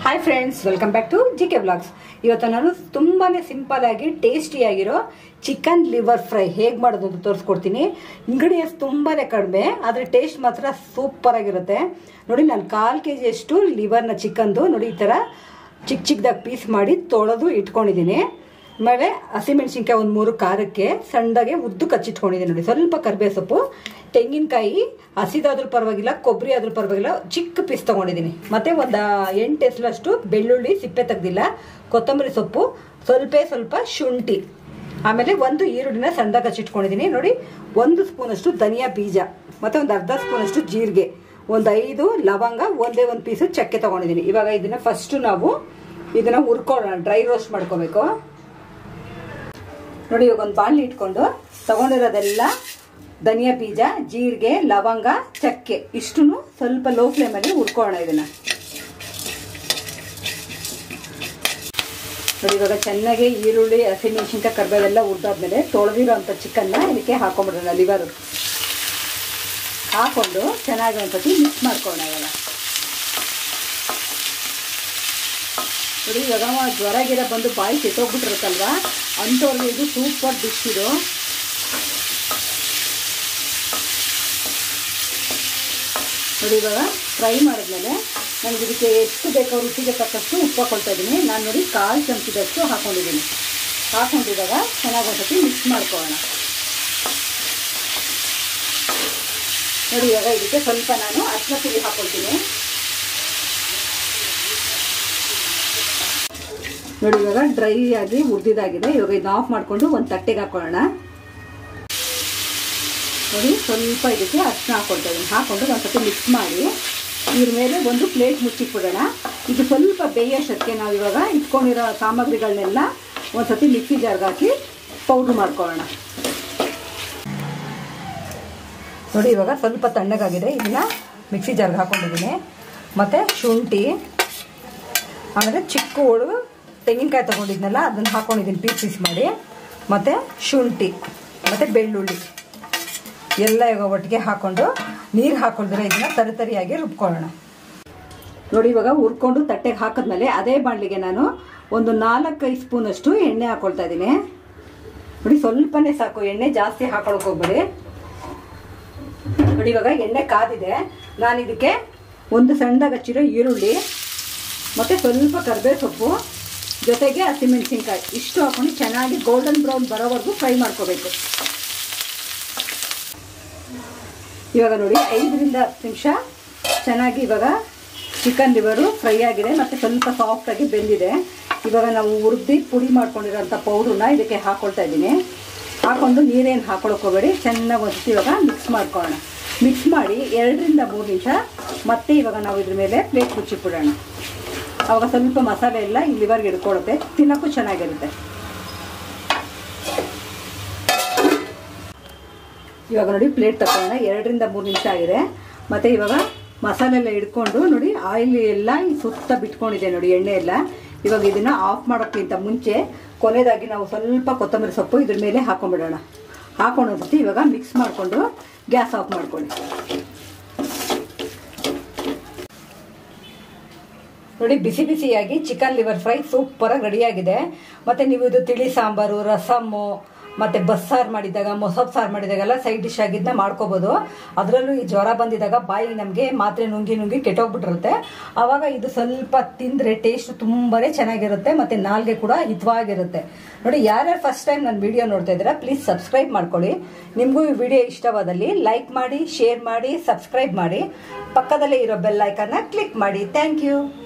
hi friends welcome back to G K blogs ಇವತ್ತು ನಾನು ತುಂಬಾನೇ ಸಿಂಪಲ್ ಆಗಿ ಟೇಸ್ಟಿಯಾಗಿರೋ ಚಿಕನ್ ಲಿವರ್ ಫ್ರೈ ಹೇಗೆ ಮಾಡೋದು ಅಂತ ತೋರಿಸ್ಕೊಡ್ತೀನಿ ಇಂಗ್ರೀಡಿಯೆಂಟ್ಸ್ ತುಂಬಾನೇ ಕಡಿಮೆ ಆದರೆ ಟೇಸ್ಟ್ ಮಾತ್ರ ಸೂಪರ್ ಆಗಿರುತ್ತೆ ನೋಡಿ ನಾನು ಕಾಲು ಕೆ ಜಿಯಷ್ಟು ಲಿವರ್ನ ಚಿಕನ್ದು ನೋಡಿ ಈ ಥರ ಚಿಕ್ಕ ಚಿಕ್ಕದಾಗಿ ಪೀಸ್ ಮಾಡಿ ತೊಳೆದು ಇಟ್ಕೊಂಡಿದ್ದೀನಿ ಆಮೇಲೆ ಹಸಿಮೆಣಸಿನ್ಕಾಯಿ ಒಂದು ಮೂರು ಖಾರಕ್ಕೆ ಸಣ್ಣದಾಗೆ ಉದ್ದು ಕಚ್ಚಿಟ್ಕೊಂಡಿದ್ದೀನಿ ನೋಡಿ ಸ್ವಲ್ಪ ಕರಿಬೇವು ಸೊಪ್ಪು ತೆಂಗಿನಕಾಯಿ ಹಸಿದಾದ್ರೂ ಪರವಾಗಿಲ್ಲ ಕೊಬ್ಬರಿ ಆದ್ರೂ ಪರವಾಗಿಲ್ಲ ಚಿಕ್ಕ ಪೀಸ್ ತೊಗೊಂಡಿದ್ದೀನಿ ಮತ್ತೆ ಒಂದು ಎಂಟು ಎಸ್ಲಷ್ಟು ಬೆಳ್ಳುಳ್ಳಿ ಸಿಪ್ಪೆ ತೆಗ್ದಿಲ್ಲ ಕೊತ್ತಂಬರಿ ಸೊಪ್ಪು ಸ್ವಲ್ಪ ಸ್ವಲ್ಪ ಶುಂಠಿ ಆಮೇಲೆ ಒಂದು ಈರುಳ್ಳಿನ ಸಣ್ಣದಾಗಿ ಹಚ್ಚಿಟ್ಕೊಂಡಿದ್ದೀನಿ ನೋಡಿ ಒಂದು ಸ್ಪೂನಷ್ಟು ಧನಿಯಾ ಬೀಜ ಮತ್ತೆ ಒಂದು ಅರ್ಧ ಸ್ಪೂನಷ್ಟು ಜೀರಿಗೆ ಒಂದು ಐದು ಲವಂಗ ಒಂದೇ ಒಂದು ಪೀಸು ಚಕ್ಕೆ ತೊಗೊಂಡಿದ್ದೀನಿ ಇವಾಗ ಇದನ್ನ ಫಸ್ಟು ನಾವು ಇದನ್ನ ಹುರ್ಕೊಳ್ಳೋಣ ಡ್ರೈ ರೋಸ್ಟ್ ಮಾಡ್ಕೋಬೇಕು ನೋಡಿ ಇವಾಗ ಒಂದು ಬಾಣಲಿ ಇಟ್ಕೊಂಡು ತಗೊಂಡಿರೋದೆಲ್ಲ ಧನಿಯಾ ಬೀಜ ಜೀರಿಗೆ ಲವಂಗ ಚಕ್ಕೆ ಇಷ್ಟು ಸ್ವಲ್ಪ ಲೋ ಫ್ಲೇಮಲ್ಲಿ ಹುರ್ಕೊಳ್ಳೋಣ ಇದನ್ನ ನೋಡಿ ಇವಾಗ ಚೆನ್ನಾಗಿ ಈರುಳ್ಳಿ ಹಸಿಮೆಣಸಿನ್ಕಾಯಿ ಕರ್ಬೇವೆಲ್ಲ ಹುರಿದಾದ್ಮೇಲೆ ತೊಳೆದಿರೋ ಅಂಥ ಚಿಕನ್ನ ಇದಕ್ಕೆ ಹಾಕೊಂಡ್ಬಿಡೋಣ ಲಿವರು ಹಾಕೊಂಡು ಚೆನ್ನಾಗಿ ಒಂದ್ಸತಿ ಮಿಕ್ಸ್ ಮಾಡ್ಕೊಳ್ಳೋಣ ಇವಾಗ ನೋಡಿ ಇವಾಗ ಜ್ವರ ಗಿರ ಬಂದು ಬಾಯಿ ಕೆಟ್ಟೋಗ್ಬಿಟ್ಟಿರುತ್ತಲ್ವ ಅಂಥವ್ರಿಗೆ ಇದು ಸೂಪರ್ ಡಿಶ್ ಇದು ನೋಡಿ ಇವಾಗ ಫ್ರೈ ಮಾಡಿದ್ಮೇಲೆ ನನಗೆ ಇದಕ್ಕೆ ಎಷ್ಟು ಬೇಕೋ ರುಚಿಗೆ ತಕ್ಕಷ್ಟು ಉಪ್ಪು ಹಾಕೊಳ್ತಾ ಇದ್ದೀನಿ ನಾನು ನೋಡಿ ಕಾಲು ಚಮಚದಷ್ಟು ಹಾಕೊಂಡಿದ್ದೀನಿ ಹಾಕೊಂಡಿದಾಗ ಚೆನ್ನಾಗಿ ಒಂದ್ಸತಿ ಮಿಕ್ಸ್ ಮಾಡ್ಕೊಳ್ಳೋಣ ನೋಡಿ ಇವಾಗ ಇದಕ್ಕೆ ಸ್ವಲ್ಪ ನಾನು ಅರ್ಶಿನ ಪುಡಿ ಹಾಕೊಳ್ತೀನಿ ನೋಡಿ ಇವಾಗ ಡ್ರೈ ಆಗಿ ಹುರಿದಿದ್ದಾಗಿದೆ ಇವಾಗ ಇದನ್ನ ಆಫ್ ಮಾಡಿಕೊಂಡು ಒಂದು ತಟ್ಟೆಗೆ ಹಾಕೊಳ್ಳೋಣ ನೋಡಿ ಸ್ವಲ್ಪ ಇದಕ್ಕೆ ಅರ್ಶಿನ ಹಾಕೊಳ್ತಾ ಇದ್ದೀನಿ ಹಾಕೊಂಡು ಒಂದ್ಸತಿ ಮಿಕ್ಸ್ ಮಾಡಿ ಇದ್ರ ಮೇಲೆ ಒಂದು ಪ್ಲೇಟ್ ಮುಚ್ಚಿಟ್ಬಿಡೋಣ ಇದು ಸ್ವಲ್ಪ ಬೇಯೋಷ್ಟಕ್ಕೆ ನಾವು ಇವಾಗ ಇಟ್ಕೊಂಡಿರೋ ಸಾಮಗ್ರಿಗಳನ್ನೆಲ್ಲ ಒಂದ್ಸತಿ ಮಿಕ್ಸಿ ಜಾರ್ಗೆ ಹಾಕಿ ಪೌಡ್ರ್ ಮಾಡ್ಕೊಳ್ಳೋಣ ನೋಡಿ ಇವಾಗ ಸ್ವಲ್ಪ ತಣ್ಣಗಾಗಿದೆ ಇದನ್ನ ಮಿಕ್ಸಿ ಜಾರ್ಗೆ ಹಾಕೊಂಡಿದ್ದೀನಿ ಮತ್ತು ಶುಂಠಿ ಆಮೇಲೆ ಚಿಕ್ಕ ಹೋಳು ತೆಂಗಿನಕಾಯಿ ತೊಗೊಂಡಿದ್ನಲ್ಲ ಅದನ್ನು ಹಾಕೊಂಡಿದ್ದೀನಿ ಪೀಸ್ ಪೀಸ್ ಮಾಡಿ ಮತ್ತು ಶುಂಠಿ ಮತ್ತು ಬೆಳ್ಳುಳ್ಳಿ ಎಲ್ಲ ಇವಾಗ ಒಟ್ಟಿಗೆ ಹಾಕ್ಕೊಂಡು ನೀರು ಹಾಕೊಳ್ದ್ರೆ ಇದನ್ನ ತರಿತರಿಯಾಗಿ ರುಬ್ಕೊಳ್ಳೋಣ ನೋಡಿ ಇವಾಗ ಹುರ್ಕೊಂಡು ತಟ್ಟೆಗೆ ಹಾಕಿದ್ಮೇಲೆ ಅದೇ ಬಾಣಲಿಗೆ ನಾನು ಒಂದು ನಾಲ್ಕೈದು ಸ್ಪೂನಷ್ಟು ಎಣ್ಣೆ ಹಾಕೊಳ್ತಾ ಇದ್ದೀನಿ ನೋಡಿ ಸ್ವಲ್ಪನೇ ಸಾಕು ಎಣ್ಣೆ ಜಾಸ್ತಿ ಹಾಕೊಳಕ್ ಹೋಗ್ಬೇಡಿ ನೋಡಿ ಇವಾಗ ಎಣ್ಣೆ ಕಾದಿದೆ ನಾನು ಇದಕ್ಕೆ ಒಂದು ಸಣ್ಣದಾಗ ಹಚ್ಚಿರೋ ಈರುಳ್ಳಿ ಮತ್ತು ಸ್ವಲ್ಪ ಕರಿಬೇವು ಸೊಪ್ಪು ಜೊತೆಗೆ ಹಸಿಮೆಣಸಿನ್ಕಾಯಿ ಇಷ್ಟು ಹಾಕೊಂಡು ಚೆನ್ನಾಗಿ ಗೋಲ್ಡನ್ ಬ್ರೌನ್ ಬರೋವರೆಗೂ ಫ್ರೈ ಮಾಡ್ಕೋಬೇಕು ಇವಾಗ ನೋಡಿ ಐದರಿಂದ ಹತ್ತು ನಿಮಿಷ ಚೆನ್ನಾಗಿ ಇವಾಗ ಚಿಕನ್ ಲಿವರು ಫ್ರೈ ಆಗಿದೆ ಮತ್ತು ಸ್ವಲ್ಪ ಸಾಫ್ಟಾಗಿ ಬೆಂದಿದೆ ಇವಾಗ ನಾವು ಹುರಿದು ಪುಡಿ ಮಾಡ್ಕೊಂಡಿರೋಂಥ ಪೌಡ್ರನ್ನ ಇದಕ್ಕೆ ಹಾಕ್ಕೊಳ್ತಾ ಇದ್ದೀನಿ ಹಾಕ್ಕೊಂಡು ನೀರೇನು ಹಾಕೊಳಕ್ಕೆ ಹೋಗಬೇಡಿ ಚೆನ್ನಾಗಿ ಒಂದ್ಸತಿ ಇವಾಗ ಮಿಕ್ಸ್ ಮಾಡ್ಕೊಳ್ಳೋಣ ಮಿಕ್ಸ್ ಮಾಡಿ ಎರಡರಿಂದ ಮೂರು ನಿಮಿಷ ಮತ್ತೆ ಇವಾಗ ನಾವು ಇದ್ರ ಮೇಲೆ ಪ್ಲೇಟ್ ಮುಚ್ಚಿಬಿಡೋಣ ಅವಾಗ ಸ್ವಲ್ಪ ಮಸಾಲೆ ಎಲ್ಲ ಈ ಲಿವರ್ಗೆ ಹಿಡ್ಕೊಳ್ಳುತ್ತೆ ತಿನ್ನೋಕ್ಕೂ ಚೆನ್ನಾಗಿರುತ್ತೆ ಇವಾಗ ನೋಡಿ ಪ್ಲೇಟ್ ತಗೊಳ್ಳೋಣ ಎರಡರಿಂದ ಮೂರು ನಿಮಿಷ ಆಗಿದೆ ಮತ್ತು ಇವಾಗ ಮಸಾಲೆ ಎಲ್ಲ ಹಿಡ್ಕೊಂಡು ನೋಡಿ ಆಯಿಲ್ ಎಲ್ಲ ಸುತ್ತ ಬಿಟ್ಕೊಂಡಿದೆ ನೋಡಿ ಎಣ್ಣೆ ಎಲ್ಲ ಇವಾಗ ಇದನ್ನು ಆಫ್ ಮಾಡೋಕ್ಕಿಂತ ಮುಂಚೆ ಕೊನೆಯದಾಗಿ ನಾವು ಸ್ವಲ್ಪ ಕೊತ್ತಂಬರಿ ಸೊಪ್ಪು ಇದ್ರ ಮೇಲೆ ಹಾಕೊಂಡ್ಬಿಡೋಣ ಹಾಕೊಂಡು ಒಂದ್ಸತಿ ಇವಾಗ ಮಿಕ್ಸ್ ಮಾಡಿಕೊಂಡು ಗ್ಯಾಸ್ ಆಫ್ ಮಾಡ್ಕೊಳ್ಳಿ ನೋಡಿ ಬಿಸಿ ಬಿಸಿಯಾಗಿ ಚಿಕನ್ ಲಿವರ್ ಫ್ರೈ ಸೂಪರಾಗಿ ರೆಡಿಯಾಗಿದೆ ಮತ್ತು ನೀವು ಇದು ತಿಳಿ ಸಾಂಬಾರು ರಸಮ್ಮು ಮತ್ತು ಬಸ್ಸಾರು ಮಾಡಿದಾಗ ಮೊಸಪ್ ಸಾರು ಮಾಡಿದಾಗೆಲ್ಲ ಸೈಡ್ ಡಿಶ್ ಆಗಿದ್ದನ್ನ ಮಾಡ್ಕೋಬೋದು ಅದರಲ್ಲೂ ಈ ಜ್ವರ ಬಂದಿದಾಗ ಬಾಯಿ ನಮಗೆ ಮಾತ್ರೆ ನುಂಗಿ ನುಂಗಿ ಕೆಟ್ಟೋಗ್ಬಿಟ್ಟಿರುತ್ತೆ ಆವಾಗ ಇದು ಸ್ವಲ್ಪ ತಿಂದರೆ ಟೇಸ್ಟ್ ತುಂಬಾ ಚೆನ್ನಾಗಿರುತ್ತೆ ಮತ್ತು ನಾಲ್ಗೆ ಕೂಡ ಹಿತವಾಗಿರುತ್ತೆ ನೋಡಿ ಯಾರ್ಯಾರು ಫಸ್ಟ್ ಟೈಮ್ ನನ್ನ ವಿಡಿಯೋ ನೋಡ್ತಾ ಇದ್ದೀರಾ ಪ್ಲೀಸ್ ಸಬ್ಸ್ಕ್ರೈಬ್ ಮಾಡ್ಕೊಳ್ಳಿ ನಿಮಗೂ ಈ ವಿಡಿಯೋ ಇಷ್ಟವಾದಲ್ಲಿ ಲೈಕ್ ಮಾಡಿ ಶೇರ್ ಮಾಡಿ ಸಬ್ಸ್ಕ್ರೈಬ್ ಮಾಡಿ ಪಕ್ಕದಲ್ಲೇ ಇರೋ ಬೆಲ್ ಐಕನ್ನ ಕ್ಲಿಕ್ ಮಾಡಿ ಥ್ಯಾಂಕ್ ಯು